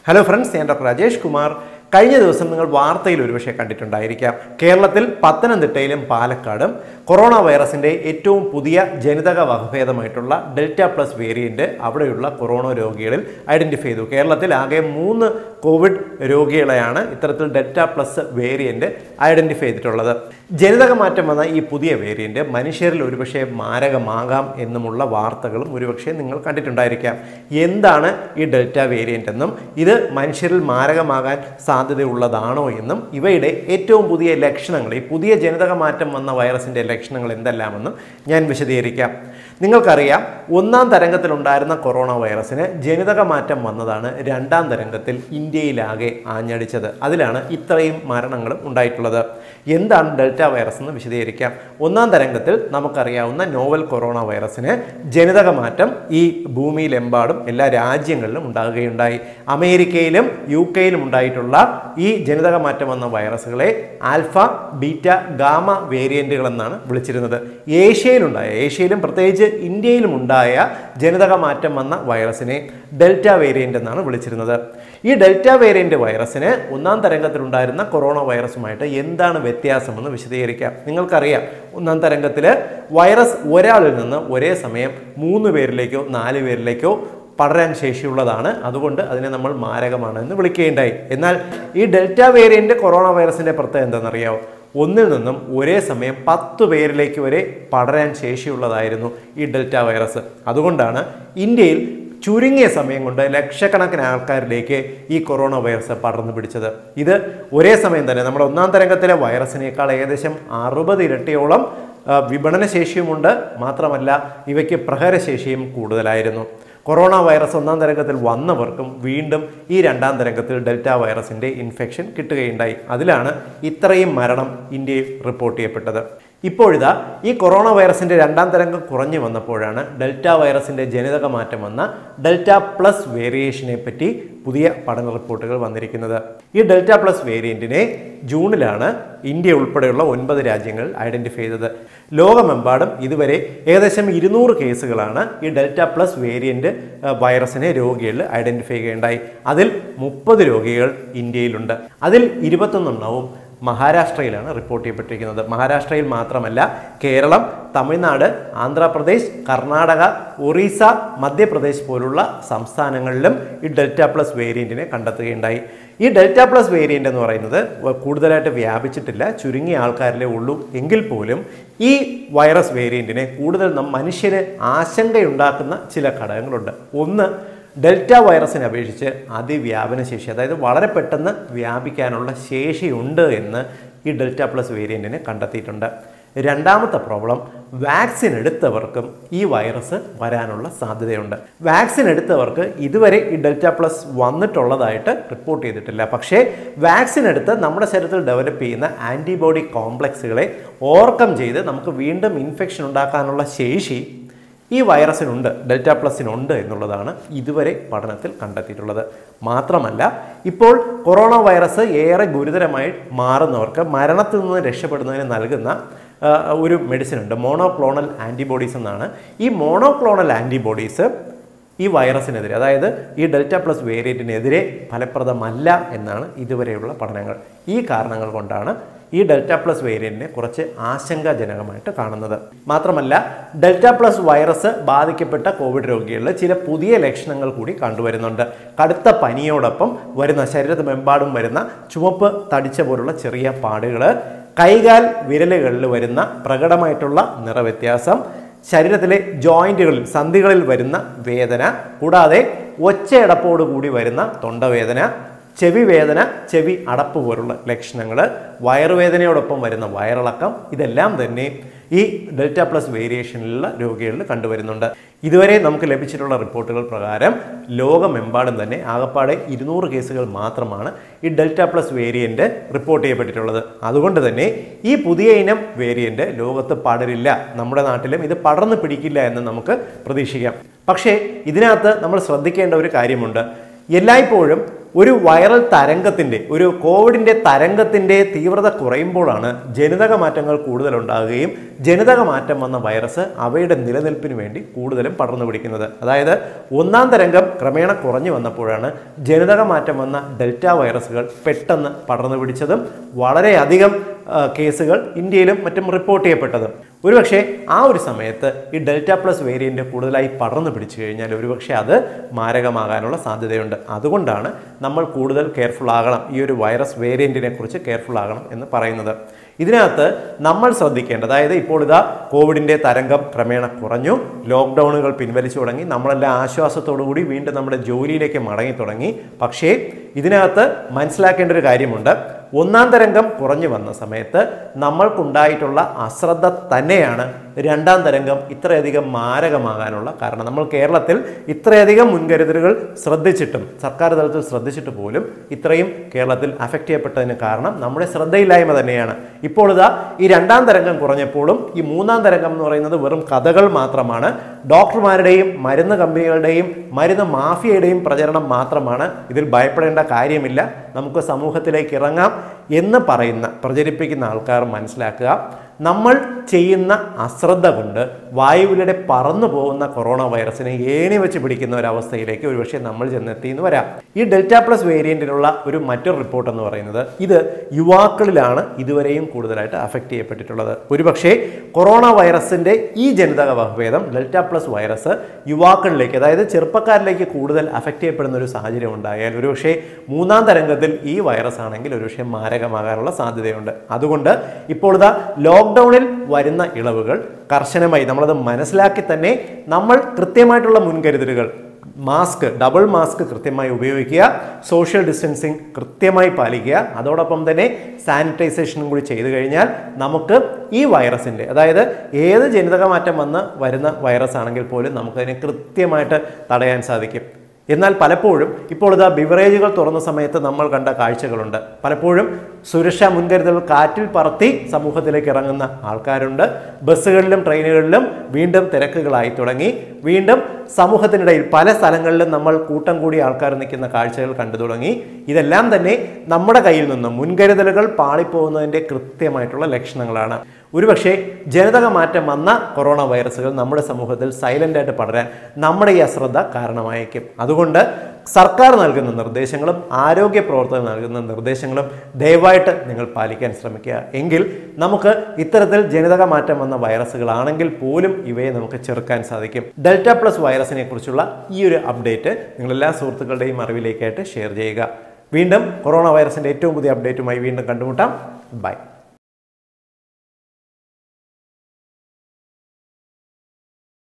hello friends ഞാൻ doctor Rajesh Kumar കഴിഞ്ഞ ദിവസം നിങ്ങൾ വാർത്തയിൽ ഒരുപക്ഷെ കണ്ടിട്ടുണ്ടായിരിക്കാം കേരളത്തിൽ പത്തനംതിട്ടയിലും പാലക്കാടും കൊറോണ വൈറസിന്റെ ഏറ്റവും പുതിയ ജനിതക വകഭേദമായിട്ടുള്ള ഡെൽറ്റ പ്ലസ് വേരിയന്റ് അവിടെയുള്ള കൊറോണ രോഗികളിൽ ഐഡന്റിഫൈ ചെയ്തു കേരളത്തിൽ ആകെ മൂന്ന് കോവിഡ് രോഗികളെയാണ് ഇത്തരത്തിൽ ഡെൽറ്റ പ്ലസ് വേരിയന്റ് ഐഡന്റിഫൈ ചെയ്തിട്ടുള്ളത് ജനിതക മാറ്റം വന്ന ഈ പുതിയ വേരിയന്റ് മനുഷ്യരിൽ ഒരുപക്ഷെ മാരകമാകാം എന്നുമുള്ള വാർത്തകളും ഒരുപക്ഷെ നിങ്ങൾ കണ്ടിട്ടുണ്ടായിരിക്കാം എന്താണ് ഈ ഡെൽറ്റ വേരിയന്റ് എന്നും ഇത് മനുഷ്യരിൽ മാരകമാകാൻ സാധ്യതയുള്ളതാണോ എന്നും ഇവയുടെ ഏറ്റവും പുതിയ ലക്ഷണങ്ങൾ ഈ പുതിയ ജനിതക മാറ്റം വന്ന വൈറസിന്റെ ലക്ഷണങ്ങൾ എന്തെല്ലാമെന്നും ഞാൻ വിശദീകരിക്കാം നിങ്ങൾക്കറിയാം ഒന്നാം തരംഗത്തിലുണ്ടായിരുന്ന കൊറോണ വൈറസിന് ജനിതക മാറ്റം വന്നതാണ് രണ്ടാം തരംഗത്തിൽ ഇന്ത്യയിലാകെ ആഞ്ഞടിച്ചത് അതിലാണ് ഇത്രയും മരണങ്ങളും ഉണ്ടായിട്ടുള്ളത് എന്താണ് ഡെൽറ്റ വൈറസ് എന്ന് വിശദീകരിക്കാം ഒന്നാം തരംഗത്തിൽ നമുക്കറിയാവുന്ന നോവൽ കൊറോണ വൈറസിന് ജനിതക മാറ്റം ഈ ഭൂമിയിലെമ്പാടും എല്ലാ രാജ്യങ്ങളിലും ഉണ്ടാകുകയുണ്ടായി അമേരിക്കയിലും യു കെയിലും ഉണ്ടായിട്ടുള്ള ഈ ജനിതക മാറ്റം വന്ന വൈറസുകളെ ആൽഫ ബീറ്റ ഗാമ വേരിയന്റുകൾ എന്നാണ് വിളിച്ചിരുന്നത് ഏഷ്യയിലുണ്ടായ ഏഷ്യയിലും പ്രത്യേകിച്ച് ഇന്ത്യയിലും ഉണ്ടായ ജനിതക മാറ്റം വന്ന വൈറസിനെ ഡെൽറ്റ വേരിയന്റ് എന്നാണ് വിളിച്ചിരുന്നത് ഈ ഡെൽറ്റ വേരിയന്റ് വൈറസിന് ഒന്നാം തരംഗത്തിലുണ്ടായിരുന്ന കൊറോണ വൈറസുമായിട്ട് എന്താണ് വ്യത്യാസമെന്ന് വിശദീകരിക്കാം നിങ്ങൾക്കറിയാം ഒന്നാം തരംഗത്തിൽ വൈറസ് ഒരാളിൽ നിന്ന് ഒരേ സമയം മൂന്ന് പേരിലേക്കോ നാല് പേരിലേക്കോ പടരാൻ ശേഷിയുള്ളതാണ് അതുകൊണ്ട് അതിനെ നമ്മൾ മാരകമാണ് എന്ന് വിളിക്കുകയുണ്ടായി എന്നാൽ ഈ ഡെൽറ്റ വേരിയന്റ് കൊറോണ വൈറസിന്റെ പ്രത്യേകത എന്താണെന്നറിയാമോ ഒന്നിൽ നിന്നും ഒരേ സമയം പത്ത് പേരിലേക്ക് വരെ പടരാൻ ശേഷിയുള്ളതായിരുന്നു ഈ ഡെൽറ്റ വൈറസ് അതുകൊണ്ടാണ് ഇന്ത്യയിൽ ചുരുങ്ങിയ സമയം കൊണ്ട് ലക്ഷക്കണക്കിന് ആൾക്കാരിലേക്ക് ഈ കൊറോണ വൈറസ് പടർന്നു പിടിച്ചത് ഇത് ഒരേ സമയം തന്നെ നമ്മുടെ ഒന്നാം തരംഗത്തിലെ വൈറസിനേക്കാൾ ഏകദേശം അറുപത് ഇരട്ടിയോളം ആ, വിപണന ശേഷിയുമുണ്ട് മാത്രമല്ല ഇവയ്ക്ക് പ്രഹരശേഷിയും കൂടുതലായിരുന്നു കൊറോണ വൈറസ് ഒന്നാം തരംഗത്തിൽ വന്നവർക്കും വീണ്ടും ഈ രണ്ടാം തരംഗത്തിൽ ഡെൽറ്റ വൈറസിന്റെ ഇൻഫെക്ഷൻ കിട്ടുകയുണ്ടായി അതിലാണ് ഇത്രയും മരണം ഇന്ത്യയിൽ റിപ്പോർട്ട് ചെയ്യപ്പെട്ടത് ഇപ്പോഴിതാ ഈ കൊറോണ വൈറസിന്റെ രണ്ടാം തരംഗം കുറഞ്ഞു വന്നപ്പോഴാണ് ഡെൽറ്റ വൈറസിന്റെ ജനിതക മാറ്റം വന്ന ഡെൽറ്റ പ്ലസ് വേരിയേഷനെ പറ്റി പുതിയ പഠന റിപ്പോർട്ടുകൾ വന്നിരിക്കുന്നത് ഈ ഡെൽറ്റ പ്ലസ് വേരിയന്റിനെ ജൂണിലാണ് ഇന്ത്യ ഉൾപ്പെടെയുള്ള ഒൻപത് രാജ്യങ്ങൾ ഐഡന്റിഫൈ ചെയ്തത് ലോകമെമ്പാടും ഇതുവരെ ഏകദേശം ഇരുന്നൂറ് കേസുകളാണ് ഈ ഡെൽറ്റ പ്ലസ് വേരിയന്റ് അഹ്, വൈറസിനെ രോഗികളിൽ ഐഡന്റിഫൈ ചെയ്യുകയുണ്ടായി അതിൽ മുപ്പത് രോഗികൾ ഇന്ത്യയിലുണ്ട് അതിൽ ഇരുപത്തൊന്നെണ്ണവും മഹാരാഷ്ട്രയിലാണ് റിപ്പോർട്ട് ചെയ്യപ്പെട്ടിരിക്കുന്നത് മഹാരാഷ്ട്രയിൽ മാത്രമല്ല കേരളം തമിഴ്നാട് ആന്ധ്രാപ്രദേശ് കർണാടക ഒറീസ മധ്യപ്രദേശ് പോലുള്ള സംസ്ഥാനങ്ങളിലും ഈ ഡെൽറ്റ പ്ലസ് വേരിയന്റിനെ കണ്ടെത്തുകയുണ്ടായി ഈ ഡെൽറ്റ പ്ലസ് വേരിയന്റ് എന്ന് പറയുന്നത് വ- കൂടുതലായിട്ട് വ്യാപിച്ചിട്ടില്ല ചുരുങ്ങിയ ആൾക്കാരിലേ ഉള്ളൂ എങ്കിൽ പോലും ഈ വൈറസ് വേരിയന്റിനെ കൂടുതൽ നം മനുഷ്യന് ആശങ്കയുണ്ടാക്കുന്ന ചില ഘടകങ്ങളുണ്ട് ഒന്ന് ഡെൽറ്റ വൈറസിനെ അപേക്ഷിച്ച് അതിവ്യാപന ശേഷി അതായത് വളരെ പെട്ടെന്ന് വ്യാപിക്കാനുള്ള ശേഷിയുണ്ട് എന്ന് ഈ ഡെൽറ്റ പ്ലസ് വേരിയന്റിനെ കണ്ടെത്തിയിട്ടുണ്ട് രണ്ടാമത്തെ പ്രോബ്ലം വാക്സിൻ എടുത്തവർക്കും ഈ വൈറസ് വരാനുള്ള സാധ്യതയുണ്ട് വാക്സിൻ എടുത്തവർക്ക് ഇതുവരെ ഈ ഡെൽറ്റ പ്ലസ് വന്നിട്ടുള്ളതായിട്ട് റിപ്പോർട്ട് ചെയ്തിട്ടില്ല പക്ഷേ വാക്സിൻ എടുത്ത് നമ്മുടെ ശരീരത്തിൽ ഡെവലപ്പ് ചെയ്യുന്ന ആൻറ്റിബോഡി കോംപ്ലക്സുകളെ ഓവർകം ചെയ്ത് നമുക്ക് വീണ്ടും ഇൻഫെക്ഷൻ ഉണ്ടാക്കാനുള്ള ശേഷി ഈ വൈറസിനുണ്ട് ഡെൽറ്റ പ്ലസിനുണ്ട് എന്നുള്ളതാണ് ഇതുവരെ പഠനത്തിൽ കണ്ടെത്തിയിട്ടുള്ളത് മാത്രമല്ല ഇപ്പോൾ കൊറോണ വൈറസ് ഏറെ ഗുരുതരമായി മാറുന്നവർക്ക് മരണത്തിൽ നിന്ന് രക്ഷപ്പെടുന്നതിന് നൽകുന്ന ആ, ഒരു മെഡിസിൻ ഉണ്ട് മോണോക്ലോണൽ ആൻറ്റിബോഡീസ് എന്നാണ് ഈ മോണോക്ലോണൽ ആൻറ്റിബോഡീസ് ഈ വൈറസിനെതിരെ അതായത് ഈ ഡെൽറ്റ പ്ലസ് വേരിയന്റിനെതിരെ ഫലപ്രദമല്ല എന്നാണ് ഇതുവരെയുള്ള പഠനങ്ങൾ ഈ കാരണങ്ങൾ കൊണ്ടാണ് ഈ ഡെൽറ്റ പ്ലസ് വേരിയന്റിനെ കുറച്ച് ആശങ്കാജനകമായിട്ട് കാണുന്നത് മാത്രമല്ല ഡെൽറ്റ പ്ലസ് വൈറസ് ബാധിക്കപ്പെട്ട കോവിഡ് രോഗികളിൽ ചില പുതിയ ലക്ഷണങ്ങൾ കൂടി കണ്ടുവരുന്നുണ്ട് കടുത്ത പനിയോടൊപ്പം വരുന്ന ശരീരമെമ്പാടും വരുന്ന ചുവപ്പ് തടിച്ച പോലുള്ള ചെറിയ പാടുകൾ കൈകാൽ വിരലുകളിൽ വരുന്ന പ്രകടമായിട്ടുള്ള നിറവ്യത്യാസം ശരീരത്തിലെ ജോയിന്റുകളിൽ സന്ധികളിൽ വരുന്ന വേദന കൂടാതെ ഒച്ചയടപ്പോട് കൂടി വരുന്ന തൊണ്ടവേദന ചെവി വേദന ചെവി അടപ്പ് പോലുള്ള ലക്ഷണങ്ങൾ വയറുവേദനയോടൊപ്പം വരുന്ന വയറിളക്കം ഇതെല്ലാം തന്നെ ഈ ഡെൽറ്റ പ്ലസ് വേരിയേഷനിലുള്ള രോഗികളിൽ കണ്ടുവരുന്നുണ്ട് ഇതുവരെ നമുക്ക് ലഭിച്ചിട്ടുള്ള റിപ്പോർട്ടുകൾ പ്രകാരം ലോകമെമ്പാടും തന്നെ ആകപ്പാടെ ഇരുന്നൂറ് കേസുകൾ മാത്രമാണ് ഈ ഡെൽറ്റ പ്ലസ് വേരിയന്റ് റിപ്പോർട്ട് ചെയ്യപ്പെട്ടിട്ടുള്ളത് അതുകൊണ്ട് തന്നെ ഈ പുതിയ ഇനം വേരിയന്റ് ലോകത്ത് പടരില്ല നമ്മുടെ നാട്ടിലും ഇത് പടർന്നു പിടിക്കില്ല എന്ന് നമുക്ക് പ്രതീക്ഷിക്കാം പക്ഷേ ഇതിനകത്ത് നമ്മൾ ശ്രദ്ധിക്കേണ്ട ഒരു കാര്യമുണ്ട് എല്ലായ്പ്പോഴും ഒരു വൈറൽ തരംഗത്തിൻ്റെ ഒരു കോവിഡിൻ്റെ തരംഗത്തിൻ്റെ തീവ്രത കുറയുമ്പോഴാണ് ജനിതക മാറ്റങ്ങൾ കൂടുതൽ ഉണ്ടാകുകയും ജനിതക മാറ്റം വന്ന വൈറസ് അവയുടെ നിലനിൽപ്പിന് വേണ്ടി കൂടുതലും പടർന്നു പിടിക്കുന്നത് അതായത് ഒന്നാം തരംഗം ക്രമേണ കുറഞ്ഞു വന്നപ്പോഴാണ് ജനിതക മാറ്റം വന്ന ഡെൽറ്റ വൈറസുകൾ പെട്ടെന്ന് പടർന്നു പിടിച്ചതും വളരെയധികം ആ, കേസുകൾ ഇന്ത്യയിലും മറ്റും റിപ്പോർട്ട് ചെയ്യപ്പെട്ടതും ഒരുപക്ഷെ ആ ഒരു സമയത്ത് ഈ ഡെൽറ്റ പ്ലസ് വേരിയൻ്റ് കൂടുതലായി പടർന്നു പിടിച്ചു കഴിഞ്ഞാൽ ഒരുപക്ഷെ അത് മാരകമാകാനുള്ള സാധ്യതയുണ്ട് അതുകൊണ്ടാണ് നമ്മൾ കൂടുതൽ കെയർഫുൾ ആകണം ഈ ഒരു വൈറസ് വേരിയൻറ്റിനെ കുറിച്ച് കെയർഫുൾ ആകണം എന്ന് പറയുന്നത് ഇതിനകത്ത് നമ്മൾ ശ്രദ്ധിക്കേണ്ടത് അതായത് ഇപ്പോൾ ഇതാ കോവിഡിൻ്റെ തരംഗം ക്രമേണ കുറഞ്ഞു ലോക്ക്ഡൗണുകൾ പിൻവലിച്ചു തുടങ്ങി നമ്മളെല്ലാം ആശ്വാസത്തോടു കൂടി വീണ്ടും നമ്മുടെ ജോലിയിലേക്ക് മടങ്ങി തുടങ്ങി പക്ഷേ ഇതിനകത്ത് മനസ്സിലാക്കേണ്ട ഒരു കാര്യമുണ്ട് ഒന്നാം തരംഗം കുറഞ്ഞു വന്ന സമയത്ത് നമ്മൾക്കുണ്ടായിട്ടുള്ള അശ്രദ്ധ തന്നെയാണ് രണ്ടാം തരംഗം ഇത്രയധികം മാരകമാകാനുള്ള കാരണം നമ്മൾ കേരളത്തിൽ ഇത്രയധികം മുൻകരുതലുകൾ ശ്രദ്ധിച്ചിട്ടും സർക്കാർ തലത്തിൽ ശ്രദ്ധിച്ചിട്ട് പോലും ഇത്രയും കേരളത്തിൽ അഫക്റ്റ് ചെയ്യപ്പെട്ടതിന് കാരണം നമ്മുടെ ശ്രദ്ധയില്ലായ്മ തന്നെയാണ് ഇപ്പോൾ ഇതാ ഈ രണ്ടാം തരംഗം കുറഞ്ഞപ്പോഴും ഈ മൂന്നാം തരംഗം എന്ന് പറയുന്നത് വെറും കഥകൾ മാത്രമാണ് ഡോക്ടർമാരുടെയും മരുന്ന് കമ്പനികളുടെയും മരുന്ന് മാഫിയയുടെയും പ്രചരണം മാത്രമാണ് ഇതിൽ ഭയപ്പെടേണ്ട കാര്യമില്ല നമുക്ക് സമൂഹത്തിലേക്ക് ഇറങ്ങാം എന്ന് പറയുന്ന പ്രചരിപ്പിക്കുന്ന ആൾക്കാർ മനസ്സിലാക്കുക നമ്മൾ ചെയ്യുന്ന അശ്രദ്ധ കൊണ്ട് വായുവിലൂടെ പറന്നു പോകുന്ന കൊറോണ വൈറസിനെ ഏണി വെച്ച് പിടിക്കുന്ന ഒരവസ്ഥയിലേക്ക് ഒരുപക്ഷെ നമ്മൾ ചെന്നെത്തി എന്ന് വരാം ഈ ഡെൽറ്റ പ്ലസ് വേരിയന്റിനുള്ള ഒരു മറ്റൊരു റിപ്പോർട്ട് എന്ന് പറയുന്നത് ഇത് യുവാക്കളിലാണ് ഇതുവരെയും കൂടുതലായിട്ട് അഫക്റ്റ് ചെയ്യപ്പെട്ടിട്ടുള്ളത് ഒരുപക്ഷെ കൊറോണ വൈറസിന്റെ ഈ ജനിതക വകഭേദം ഡെൽറ്റ പ്ലസ് വൈറസ് യുവാക്കളിലേക്ക് അതായത് ചെറുപ്പക്കാരിലേക്ക് കൂടുതൽ അഫക്റ്റ് ചെയ്യപ്പെടുന്ന ഒരു സാഹചര്യം ഉണ്ടായാൽ ഒരുപക്ഷെ മൂന്നാം തരംഗത്തിൽ ഈ വൈറസ് ആണെങ്കിൽ ഒരുപക്ഷെ മാരകമാകാനുള്ള സാധ്യതയുണ്ട് അതുകൊണ്ട് ഇപ്പോൾ ഇതാ ലോക്ക്ഡൗണിൽ വരുന്ന ഇളവുകൾ കർശനമായി നമ്മളത് മനസ്സിലാക്കി തന്നെ നമ്മൾ കൃത്യമായിട്ടുള്ള മുൻകരുതലുകൾ മാസ്ക് ഡബിൾ മാസ്ക് കൃത്യമായി ഉപയോഗിക്കുക സോഷ്യൽ ഡിസ്റ്റൻസിങ് കൃത്യമായി പാലിക്കുക അതോടൊപ്പം തന്നെ സാനിറ്റൈസേഷനും കൂടി ചെയ്തു കഴിഞ്ഞാൽ നമുക്ക് ഈ വൈറസിൻ്റെ അതായത് ഏത് ജനിതക മാറ്റം വന്ന് വരുന്ന വൈറസ് ആണെങ്കിൽ പോലും നമുക്കതിനെ കൃത്യമായിട്ട് തടയാൻ സാധിക്കും എന്നാൽ പലപ്പോഴും ഇപ്പോൾ ഇതാ ബിവറേജുകൾ തുറന്ന സമയത്ത് നമ്മൾ കണ്ട കാഴ്ചകളുണ്ട് പലപ്പോഴും സുരക്ഷാ മുൻകരുതലുകൾ കാറ്റിൽ പറത്തി സമൂഹത്തിലേക്ക് ഇറങ്ങുന്ന ആൾക്കാരുണ്ട് ബസ്സുകളിലും ട്രെയിനുകളിലും വീണ്ടും തിരക്കുകളായി തുടങ്ങി വീണ്ടും സമൂഹത്തിനിടയിൽ പല സ്ഥലങ്ങളിലും നമ്മൾ കൂട്ടം കൂടി ആൾക്കാർ നിൽക്കുന്ന കാഴ്ചകൾ കണ്ടു തുടങ്ങി ഇതെല്ലാം തന്നെ നമ്മുടെ കയ്യിൽ നിന്നും മുൻകരുതലുകൾ പാളിപ്പോകുന്നതിൻ്റെ കൃത്യമായിട്ടുള്ള ലക്ഷണങ്ങളാണ് ഒരുപക്ഷെ ജനിതക മാറ്റം വന്ന കൊറോണ വൈറസുകൾ നമ്മുടെ സമൂഹത്തിൽ സൈലന്റ് ആയിട്ട് പടരാൻ നമ്മുടെ ഈ അശ്രദ്ധ കാരണമായേക്കും അതുകൊണ്ട് സർക്കാർ നൽകുന്ന നിർദ്ദേശങ്ങളും ആരോഗ്യ പ്രവർത്തകർ നൽകുന്ന നിർദ്ദേശങ്ങളും ദയവായിട്ട് നിങ്ങൾ പാലിക്കാൻ ശ്രമിക്കുക എങ്കിൽ നമുക്ക് ഇത്തരത്തിൽ ജനിതക മാറ്റം വന്ന വൈറസുകളാണെങ്കിൽ പോലും ഇവയെ നമുക്ക് ചെറുക്കാൻ സാധിക്കും ഡെൽറ്റ പ്ലസ് വൈറസിനെ കുറിച്ചുള്ള ഈ ഒരു അപ്ഡേറ്റ് നിങ്ങൾ എല്ലാ സുഹൃത്തുക്കളുടെയും അറിവിലേക്കായിട്ട് ഷെയർ ചെയ്യുക വീണ്ടും കൊറോണ വൈറസിന്റെ ഏറ്റവും പുതിയ അപ്ഡേറ്റുമായി വീണ്ടും കണ്ടുമുട്ടാം ബൈ